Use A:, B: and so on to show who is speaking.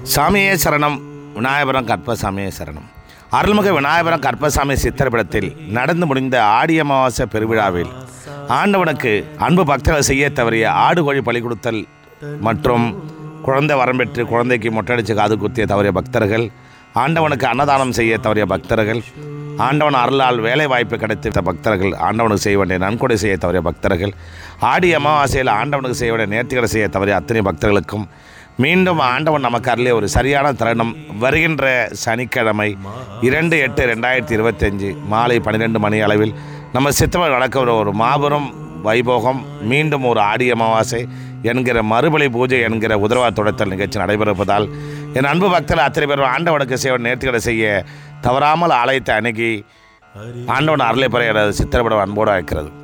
A: சாமியே சரணம் விநாயகபுரம் கற்பசாமியே சரணம் அருள்மிகு விநாயகபுரம் கற்பசாமி சித்திரப்படத்தில் நடந்து முடிந்த ஆடி அமாவாசை பெருவிழாவில் ஆண்டவனுக்கு அன்பு பக்தர்கள் செய்ய தவறிய ஆடு கோழி பலி கொடுத்தல் மற்றும் குழந்தை வரம் பெற்று குழந்தைக்கு மொட்டடிச்சு காது குத்திய தவறிய பக்தர்கள் ஆண்டவனுக்கு அன்னதானம் செய்ய தவறிய பக்தர்கள் ஆண்டவன் அருளால் வேலை வாய்ப்பு கிடைத்த பக்தர்கள் ஆண்டவனுக்கு செய்ய வேண்டிய நன்கொடை செய்ய தவறிய பக்தர்கள் ஆடி அமாவாசையில் ஆண்டவனுக்கு செய்ய வேண்டிய நேர்த்திகளை செய்ய தவறிய அத்தனை பக்தர்களுக்கும் மீண்டும் ஆண்டவன் நமக்கு அருளிய ஒரு சரியான தருணம் வருகின்ற சனிக்கிழமை இரண்டு எட்டு ரெண்டாயிரத்தி இருபத்தஞ்சு மாலை பன்னிரெண்டு மணி அளவில் நம்ம சித்தவர் நடக்கிற ஒரு மாபெரும் வைபோகம் மீண்டும் ஒரு ஆடி அமாவாசை என்கிற மறுபலி பூஜை என்கிற உதரவா தொடத்தல் நிகழ்ச்சி நடைபெறுவதால் என் அன்பு பக்தர்கள் அத்தனை பேரும் ஆண்டவனுக்கு செய்ய வேண்டிய நேர்த்திகளை செய்ய தவறாமல் ஆலயத்தை அணுகி ஆண்டவன் அருளை பெற எனது சித்திரப்படம் அன்போடு இருக்கிறது